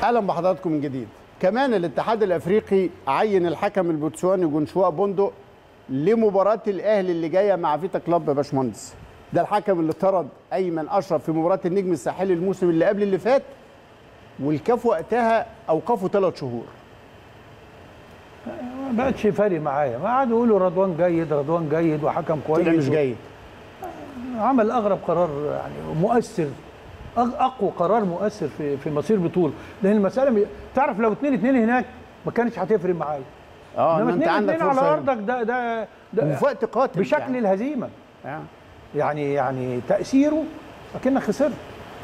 اهلا بحضراتكم من جديد كمان الاتحاد الافريقي عين الحكم البوتسواني جونشوا بوندو لمباراه الاهلي اللي جايه مع فيتا كلوب يا باشمهندس ده الحكم اللي طرد ايمن اشرف في مباراه النجم الساحلي الموسم اللي قبل اللي فات والكاف وقتها اوقفه ثلاث شهور ما بقتش فارق معايا ما قعدوا يقولوا رضوان جيد رضوان جيد وحكم كويس طلع مش جيد عمل اغرب قرار يعني مؤثر أغ- اقوى قرار مؤثر في في مصير بطوله لان المساله م- تعرف لو 2 2 هناك ما كانتش هتفرق معايا اه انما ان انت 2 عندك 2 على فرصه ارضك ده ده, ده وفي وقت قاتل بشكل يعني. الهزيمه آه. يعني يعني تاثيره اكنك خسرت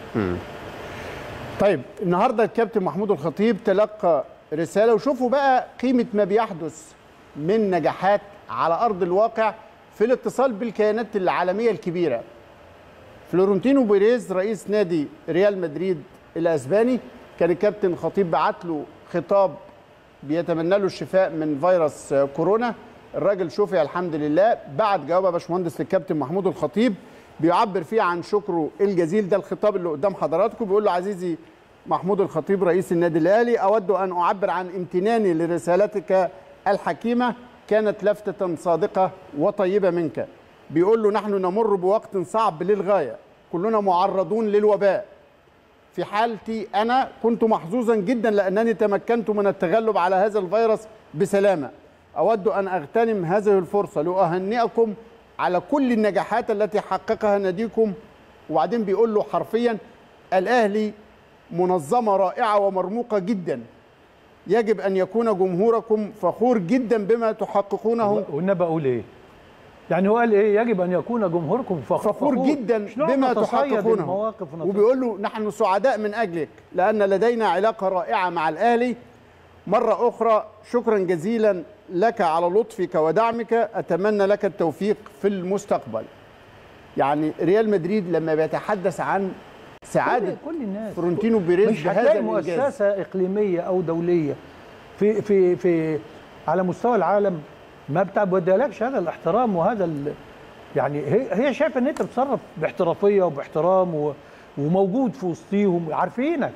طيب النهارده الكابتن محمود الخطيب تلقى رساله وشوفوا بقى قيمه ما بيحدث من نجاحات على ارض الواقع في الاتصال بالكيانات العالميه الكبيره. فلورنتينو بيريز رئيس نادي ريال مدريد الاسباني كان الكابتن خطيب بعت له خطاب بيتمنى له الشفاء من فيروس كورونا الراجل شفي الحمد لله بعت جواب يا باشمهندس للكابتن محمود الخطيب بيعبر فيه عن شكره الجزيل ده الخطاب اللي قدام حضراتكم بيقول له عزيزي محمود الخطيب رئيس النادي الاهلي اود ان اعبر عن امتناني لرسالتك الحكيمه كانت لفته صادقه وطيبه منك بيقول له نحن نمر بوقت صعب للغايه كلنا معرضون للوباء في حالتي انا كنت محظوظا جدا لانني تمكنت من التغلب على هذا الفيروس بسلامه اود ان اغتنم هذه الفرصه لاهنئكم على كل النجاحات التي حققها ناديكم وبعدين بيقول له حرفيا الاهلي منظمه رائعه ومرموقه جدا يجب ان يكون جمهوركم فخور جدا بما تحققونه والنبي اقول ايه؟ يعني هو قال ايه يجب ان يكون جمهوركم فخور, فخور جدا مش نقعد بما نتصيد تحققونه المواقف ونتصيد. وبيقول له نحن سعداء من اجلك لان لدينا علاقه رائعه مع الاهلي مره اخرى شكرا جزيلا لك على لطفك ودعمك اتمنى لك التوفيق في المستقبل يعني ريال مدريد لما بيتحدث عن سعاده كل, كل الناس فرونتينو بيريز مش بهذا هتلاقي الانجاز مؤسسه اقليميه او دوليه في في في على مستوى العالم ما بتبادلكش هذا الاحترام وهذا ال يعني هي هي شايفه ان انت بتتصرف باحترافيه وباحترام و وموجود في وسطيهم عارفينك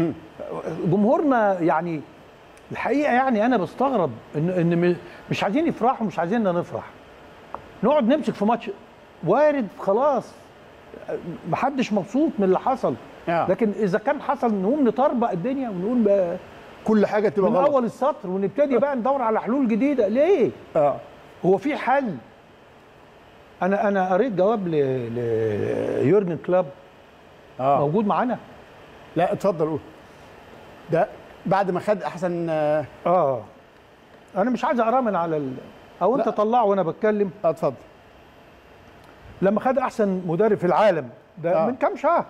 جمهورنا يعني الحقيقه يعني انا بستغرب ان ان م- مش عايزين يفرحوا مش عايزيننا نفرح نقعد نمسك في ماتش وارد خلاص محدش مبسوط من اللي حصل آه. لكن اذا كان حصل نقوم نطربق الدنيا ونقول بقى كل حاجه تبقى من غلط اول السطر ونبتدي بقى ندور على حلول جديده ليه اه هو في حل انا انا قريت جواب ل... ليورجن كلاب اه موجود معانا لا اتفضل قول ده بعد ما خد احسن آه اه انا مش عايز اقراه من على ال... او انت لا. طلعه وانا بتكلم اتفضل لما خد احسن مدرب في العالم ده آه. من كام شهر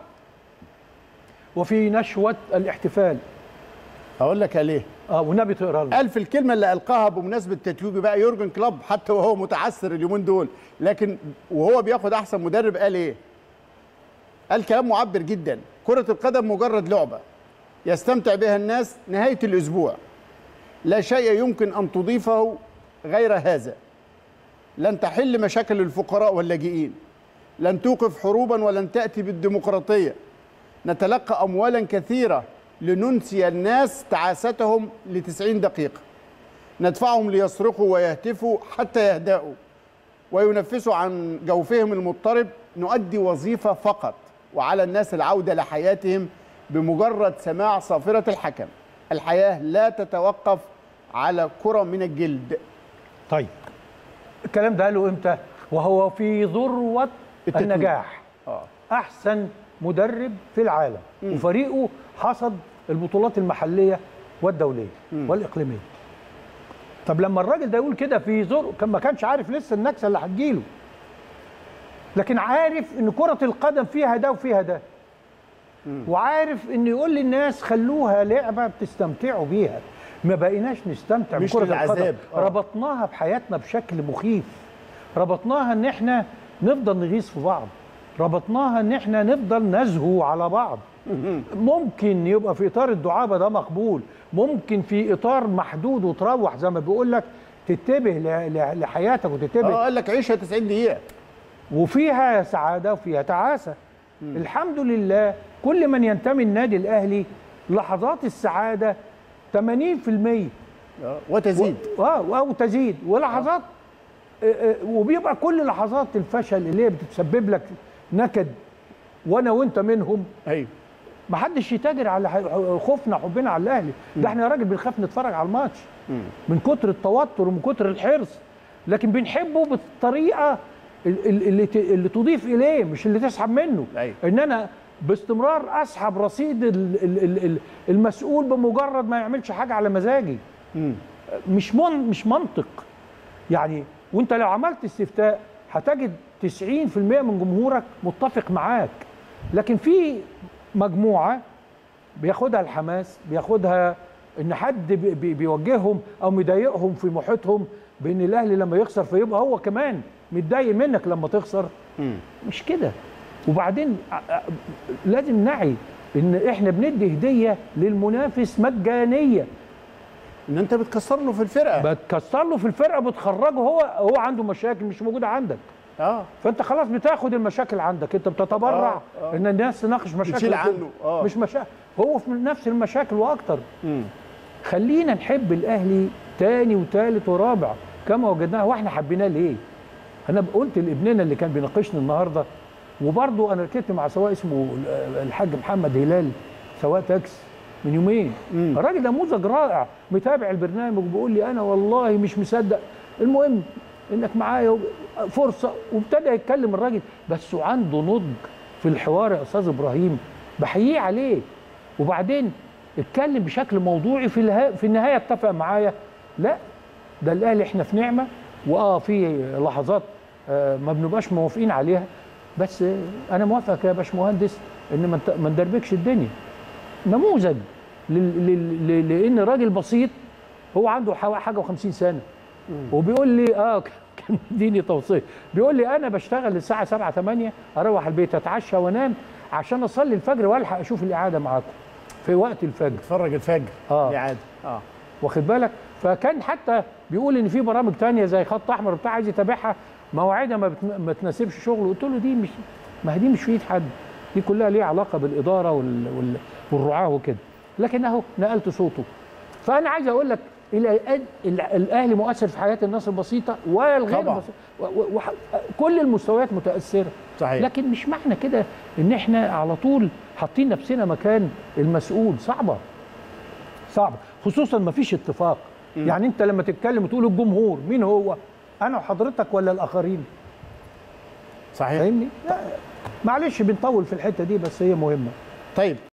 وفي نشوه الاحتفال اقول لك ليه اه والنبي تقرا لنا قال في الكلمه اللي القاها بمناسبه تتويجه بقى يورجن كلوب حتى وهو متعثر اليومين دول لكن وهو بياخد احسن مدرب قال ايه قال كلام معبر جدا كره القدم مجرد لعبه يستمتع بها الناس نهايه الاسبوع لا شيء يمكن ان تضيفه غير هذا لن تحل مشاكل الفقراء واللاجئين لن توقف حروبا ولن تاتي بالديمقراطيه نتلقى اموالا كثيره لننسي الناس تعاستهم لتسعين دقيقه ندفعهم ليصرخوا ويهتفوا حتى يهدأوا وينفسوا عن جوفهم المضطرب نؤدي وظيفه فقط وعلى الناس العوده لحياتهم بمجرد سماع صافره الحكم الحياه لا تتوقف على كره من الجلد طيب الكلام ده قاله امتى وهو في ذروه التتويج. النجاح اه احسن مدرب في العالم مم. وفريقه حصد البطولات المحليه والدوليه مم. والاقليميه طب لما الراجل ده يقول كده في زر كان ما كانش عارف لسه النكسه اللي هتجيله لكن عارف ان كره القدم فيها ده وفيها ده وعارف ان يقول للناس خلوها لعبه بتستمتعوا بيها ما بقيناش نستمتع مش بكره للعذاب. القدم آه. ربطناها بحياتنا بشكل مخيف ربطناها ان احنا نفضل نغيظ في بعض ربطناها ان احنا نفضل نزهو على بعض ممكن يبقى في اطار الدعابه ده مقبول ممكن في اطار محدود وتروح زي ما بيقول لك تنتبه ل- ل- لحياتك وتنتبه اه قال لك عيشها 90 دقيقه وفيها سعاده وفيها تعاسه الحمد لله كل من ينتمي النادي الاهلي لحظات السعاده 80% آه، وتزيد اه او تزيد ولحظات آه، آه، وبيبقى كل لحظات الفشل اللي هي بتسبب لك نكد وانا وانت منهم ايوه ما حدش يتاجر على ح- خوفنا حبنا على الاهلي ده احنا يا راجل بنخاف نتفرج على الماتش من كتر التوتر ومن كتر الحرص لكن بنحبه بالطريقه ال- ال- اللي ت- اللي تضيف اليه مش اللي تسحب منه أيوة. ان انا باستمرار اسحب رصيد ال- ال- ال- ال- المسؤول بمجرد ما يعملش حاجه على مزاجي مم. مش من مش منطق يعني وانت لو عملت استفتاء هتجد 90% من جمهورك متفق معاك لكن في مجموعه بياخدها الحماس بياخدها ان حد بي- بي- بيوجههم او مضايقهم في محيطهم بان الاهلي لما يخسر فيبقى هو كمان متضايق منك لما تخسر مم. مش كده وبعدين ع- ع- لازم نعي ان احنا بندي هديه للمنافس مجانيه ان انت بتكسر له في الفرقه بتكسر له في الفرقه بتخرجه هو هو عنده مشاكل مش موجوده عندك اه فانت خلاص بتاخد المشاكل عندك انت بتتبرع آه، آه. ان الناس تناقش مشاكل بتشيل عنه، آه. مش مشاكل هو في نفس المشاكل واكتر مم. خلينا نحب الاهلي تاني وتالت ورابع كما وجدناه واحنا حبيناه ليه انا قلت لابننا اللي كان بيناقشني النهارده وبرضه انا ركبت مع سواق اسمه الحاج محمد هلال سواق تاكس من يومين مم. الراجل نموذج رائع متابع البرنامج وبيقول لي انا والله مش مصدق المهم انك معايا فرصه وابتدى يتكلم الراجل بس عنده نضج في الحوار يا استاذ ابراهيم بحييه عليه وبعدين اتكلم بشكل موضوعي في الها... في النهايه اتفق معايا لا ده الاهلي احنا في نعمه واه في لحظات آه ما بنبقاش موافقين عليها بس آه انا موافقك يا باشمهندس ان ما نت- ما ندربكش الدنيا نموذج لل... لل... لل... لان راجل بسيط هو عنده حوا- حاجه و50 سنه وبيقول لي اه كان مديني توصيه بيقول لي انا بشتغل الساعه 7 8 اروح البيت اتعشى وانام عشان اصلي الفجر والحق اشوف الاعاده معاكم في وقت الفجر اتفرج الفجر آه. الاعاده اه واخد بالك فكان حتى بيقول ان في برامج تانية زي خط احمر بتاع عايز يتابعها مواعيدها ما, بت... ما تناسبش شغله قلت له دي مش ما هي دي مش في ايد حد دي كلها ليها علاقه بالاداره وال... وال... والرعاه وكده لكن اهو نقلت صوته فانا عايز اقول لك الى الآن ال- الاهلي مؤثر في حياه الناس البسيطه والغير طبعاً. البسيطة. و... و... وح... كل المستويات متاثره صحيح لكن مش معنى كده ان احنا على طول حاطين نفسنا مكان المسؤول صعبه صعبه خصوصا ما فيش اتفاق يعني انت لما تتكلم وتقول الجمهور مين هو انا وحضرتك ولا الاخرين صحيح فاهمني لا، معلش بنطول في الحته دي بس هي مهمه طيب